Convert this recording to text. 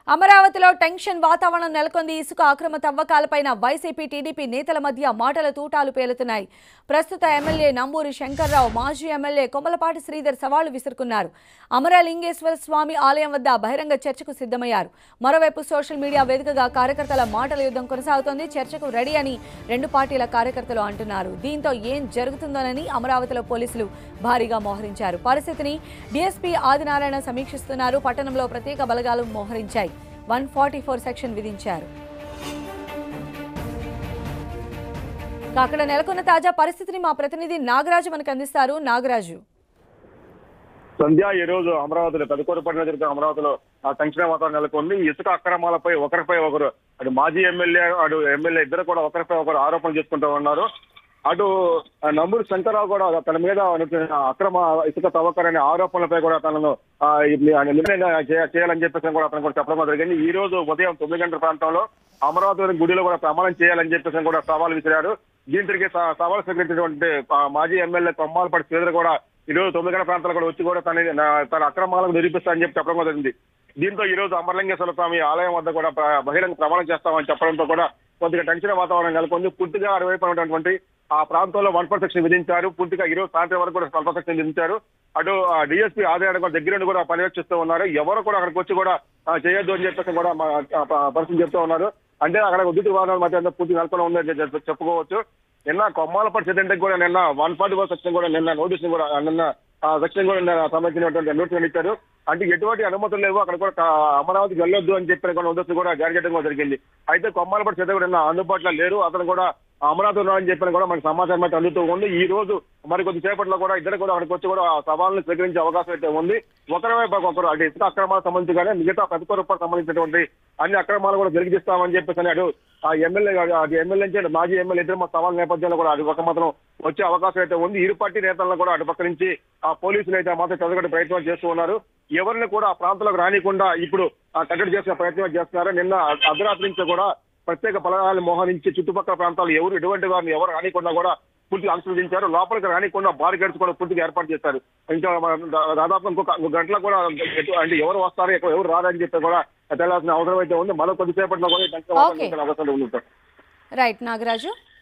అమరావతిలో టెన్షన్ వాతావరణం నెలకొంది ఇసుక అక్రమ తవ్వకాలపైన వైసీపీ టీడీపీ నేతల మధ్య మాటల తూటాలు పేలుతున్నాయి ప్రస్తుత ఎమ్మెల్యే నంబూరి శంకర్రావు మాజీ ఎమ్మెల్యే కొమ్మలపాటి శ్రీధర్ సవాళ్లు విసురుకున్నారు అమరలింగేశ్వర స్వామి ఆలయం వద్ద బహిరంగ చర్చకు సిద్ధమయ్యారు మరోవైపు సోషల్ మీడియా వేదికగా కార్యకర్తల మాటల యుద్ధం కొనసాగుతోంది చర్చకు రెడీ అని రెండు పార్టీల కార్యకర్తలు అంటున్నారు దీంతో ఏం జరుగుతుందోనని అమరావతిలో పోలీసులు భారీగా మోహరించారు పరిస్థితిని డీఎస్పీ ఆదినారాయణ సమీక్షిస్తున్నారు పట్టణంలో ప్రత్యేక బలగాలు మోహరించాయి వన్ ఫార్టీ ఫోర్ సెక్షన్ విధించారు ఇక అక్కడ నెలకొన్న తాజా పరిస్థితిని మా ప్రతినిధి నాగరాజు మనకు అందిస్తారు నాగరాజు సంధ్య ఈ రోజు అమరావతిలో పెదకూరుపట్నం జరుగుతున్న అమరావతిలో ఆ సంక్షేమ వాతావరణం నెలకొంది ఇసుక అక్రమాలపై ఒకరిపై ఒకరు అటు మాజీ ఎమ్మెల్యే అటు ఎమ్మెల్యే ఇద్దరు కూడా ఒకరిపై ఒకరు ఆరోపణలు చేసుకుంటూ ఉన్నారు అటు ఆ, నంబూరు శంకరరావు కూడా తన మీద అనుకున్న అక్రమ ఇసుక తవ్వకం అనే ఆరోపణలపై కూడా తనను ఆ, ఈ- ఆ, నిర్ణయం చేయ- చేయాలని చెప్పేసి కూడా అతను కూడా చెప్పడం జరిగింది ఈ రోజు ఉదయం తొమ్మిది గంటల ప్రాంతంలో అమరావతి గుడిలో కూడా ప్రమాణం చేయాలని చెప్పేసి కూడా సవాల్ విసిరాడు దీని తిరిగి స- సవాల్ స్వీకరించినటువంటి ఆ, మాజీ ఎమ్మెల్యే కొమ్మాలపాటి శ్రీధర్ కూడా ఈ రోజు తొమ్మిది గంటల ప్రాంతాలు కూడా వచ్చి కూడా తన నా- తన అక్రమాలకు నిరూపిస్తానని చెప్పి చెప్పడం కూడా జరిగింది దీంతో ఈ రోజు అమరలింగేశ్వర స్వామి ఆలయం వద్ద కూడా ప్ర- బహిరంగ ప్రమాణం చేస్తామని చెప్పడంతో కూడా కొద్దిగా టెన్షన్ వాతావరణం నెలకొంది పూర్తిగా అటువైపు ఉన్నటువంటి ఆ ప్రాంతంలో వన్ పర్ సెక్షన్ విధించారు పూర్తిగా ఈ రోజు సాయంత్రం వరకు కూడా వన్ పర్ సెక్షన్ విధించారు అటు డిఎస్పీ ఆదాయాన్ని కూడా దగ్గర నుండి కూడా పర్యవేక్షిస్తూ ఉన్నారు ఎవరు కూడా అక్కడికి వచ్చి కూడా ఆ, చేయొద్దు అని చెప్పేసి కూడా మా ఆ, ప- పరిస్థితి చెప్తూ ఉన్నారు అంటే అక్కడ ఉద్యుత్ వాహనాల మధ్య అంతా పూర్తి నెలకొని ఉందని చెప్- చెప్పుకోవచ్చు నిన్న కొమ్మాలపడి సిద్దంటికి కూడా నిన్న వన్ ఫార్టీ ఫోర్ సెక్షన్ కూడా నిన్న నోటీస్ కూడా నిన్న ఆ సెక్షన్ కూడా నిన్న సంబంధించినటువంటి నోటీసులు ఇచ్చారు అంటే ఎటువంటి అనుమతులు లేవు అక్కడ కూడా కా- అమరావతికి వెళ్ళొద్దు అని చెప్పిన కూడా నోటీసులు కూడా జారీ చేయడం కూడా జరిగింది అయితే కొమ్మాలపడి సిద్ధ కూడా నిన్న అందుబాటులో లేరు అతను కూడా అమరావతి ఉన్నారని చెప్పిన కూడా మనకు సమాచారం అయితే అందుతూ ఉంది ఈ రోజు మరి కొద్ది సేపట్లో కూడా ఇద్దరు కూడా అక్కడికి వచ్చి కూడా ఆ సవాళ్ళను స్వీకరించే అవకాశం అయితే ఉంది ఒకరి వైపు ఒకరు అటు ఇసుక అక్రమాలకు సంబంధించి కానీ మిగతా పది రూపాయలు సంబంధించినటువంటి అన్ని అక్రమాలు కూడా జరిగిస్తామని చెప్పేసి అని అటు ఆ ఎమ్మెల్యే అటు ఎమ్మెల్యే నుంచి మాజీ ఎమ్మెల్యే ఇద్దరు మా సవాల్ నేపథ్యంలో కూడా అటు ఒక మాత్రం వచ్చే అవకాశం అయితే ఉంది ఇరు పార్టీ నేతలను కూడా అటు పక్క నుంచి ఆ పోలీసులు అయితే మాత్రం చదవగట్టే ప్రయత్నం చేస్తూ ఉన్నారు ఎవరిని కూడా ఆ ప్రాంతాలకు రానికుండా ఇప్పుడు ఆ కట్టడి చేసే ప్రయత్నం చేస్తున్నారు నిన్న అర్ధరాత్రి నుంచి కూడా ప్రత్యేక బలగాలను మోహరించి చుట్టుపక్కల ప్రాంతాలు ఎవరు ఎటువంటి వారిని ఎవరు రానికుండా కూడా పూర్తిగా అనుసరించారు లోపలికి రానికుండా బారికేడ్స్ కూడా పూర్తిగా ఏర్పాటు చేశారు ఇంకా మన దా- దాదాపు ఇంకొక ఇంకొక గంటల కూడా ఎటు- అంటే ఎవరు వస్తారు ఎక్కడ ఎవరు రారని చెప్పి కూడా తెలాల్సిన అవసరం అయితే ఉంది మరో కొద్దిసేపట్లో కూడా ఈ టెన్షన్ వాతావరణం Okay. అవసరం ఉంది సార్ రైట్ నాగరాజు